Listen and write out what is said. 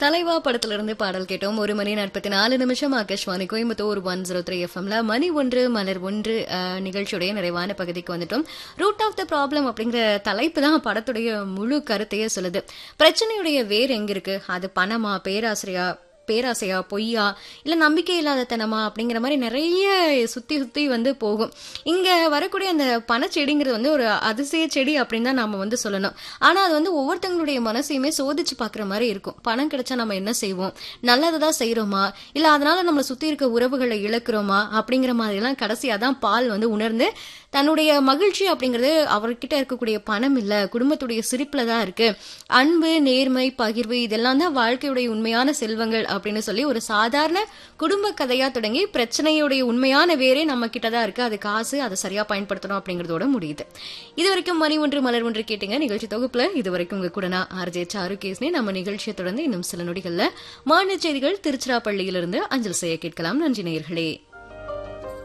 தலைவா படத்துல இருந்து பாடல் கேட்டோம் ஒரு மணி நாற்பத்தி நாலு நிமிஷம் Akashvani Coimbatore one zero three எஃப்எம்ல மணி ஒன்று மலர் ஒன்று அஹ், நிகழ்ச்சியுடைய நிறைவான பகுதிக்கு வந்துட்டோம் ரூட் ஆஃப் த ப்ராப்ளம் அப்படிங்கிற தலைப்பு தான் படத்துடைய முழு கருத்தையே சொல்லுது பிரச்சனையுடைய வேர் எங்க இருக்கு அது பணமா பேராசிரியா பேராசையா பொய்யா இல்ல நம்பிக்கை இல்லாத தனமா அப்படிங்கிற மாதிரி நிறைய சுத்தி சுத்தி வந்து போகும் இங்க வரக்கூடிய அந்த பணச்செடிங்கிறது வந்து ஒரு அதிசய செடி அப்படின்னு தான் நாம வந்து சொல்லணும் ஆனா அது வந்து ஒவ்வொருத்தங்களுடைய மனசையுமே சோதிச்சு பாக்குற மாதிரி இருக்கும் பணம் கிடைச்சா நம்ம என்ன செய்வோம் நல்லதுதான் செய்யறோமா இல்ல அதனால நம்மளை சுத்தி இருக்க உறவுகளை இழக்கிறோமா அப்படிங்கிற மாதிரி எல்லாம் கடைசியா தான் பால் வந்து உணர்ந்து தன்னுடைய மகிழ்ச்சி அப்படிங்கிறது அவர்கிட்ட இருக்கக்கூடிய பணம் இல்ல குடும்பத்துடைய சிரிப்புல தான் இருக்கு அன்பு நேர்மை பகிர்வு இதெல்லாம் தான் வாழ்க்கையுடைய உண்மையான செல்வங்கள் அப்படின்னு சொல்லி ஒரு சாதாரண குடும்ப கதையா தொடங்கி பிரச்சனையுடைய உண்மையான வேரே நம்ம கிட்ட தான் இருக்கு அது காசு அதை சரியா பயன்படுத்தணும் அப்படிங்கறதோட முடியுது இது வரைக்கும் மணி ஒன்று மலர் ஒன்று கேட்டீங்க நிகழ்ச்சி தொகுப்புல இது வரைக்கும் உங்க கூட நான் ஆர்ஜே சாரு கேஸ்னே நம்ம நிகழ்ச்சியை தொடர்ந்து இன்னும் சில நொடிகள்ல மாநில செய்திகள் திருச்சிராப்பள்ளியிலிருந்து அஞ்சல் செய்ய கேட்கலாம் நன்றி நேயர்களே